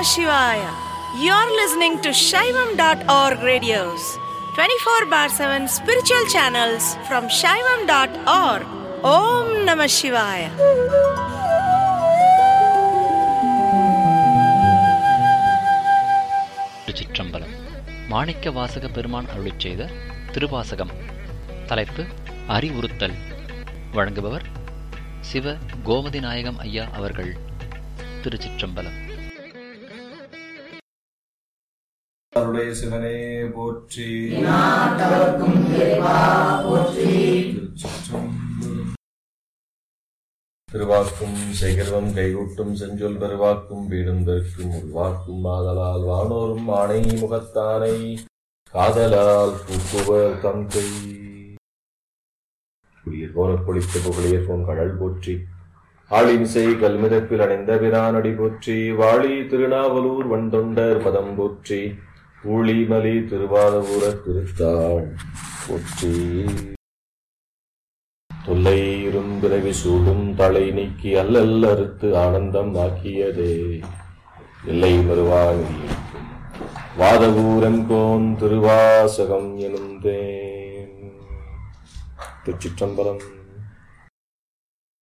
Shivaya. You're listening to Shaivam.org radios, 24 bar 7 spiritual channels from Shaivam.org. Om Namah Shivaya. திருச்சிற்றம்பலம் மாணிக்க வாசக பெருமான் அருளிச் செய்த திருவாசகம் தலைப்பு அறிவுறுத்தல் வழங்குபவர் சிவ கோமதி நாயகம் ஐயா அவர்கள் திருச்சிற்றம்பலம் அருடைய சிவனே போற்றி திருச்சிற்றம்பலம். திருவாக்கும் சேகர்வம் கைகூட்டும் செஞ்சொல் பெருவாக்கும் வீடும் பெருக்கும் உருவாக்கும் ஆதலால் வானோரும் ஆணை முகத்தானை காதலால் பூக்குவர் தந்தை குளிர் போன குளித்த புகழியர் போன் கடல் போற்றி ஆளிமிசை கல்மிதப்பில் அடைந்த பிரானடி போற்றி வாழி திருநாவலூர் வண்டொண்டர் பதம் போற்றி ஊழிமலி திருவாதபுர திருத்தாள் போற்றி தொல்லை இரும்பிறவி சூடும் தலை நீக்கி அல்லல் அறுத்து ஆனந்தம் ஆக்கியதே இல்லை மறுவாங்கி வாதவூரங்கோன் திருவாசகம் எனும் தேன் திருச்சிற்றம்பலம்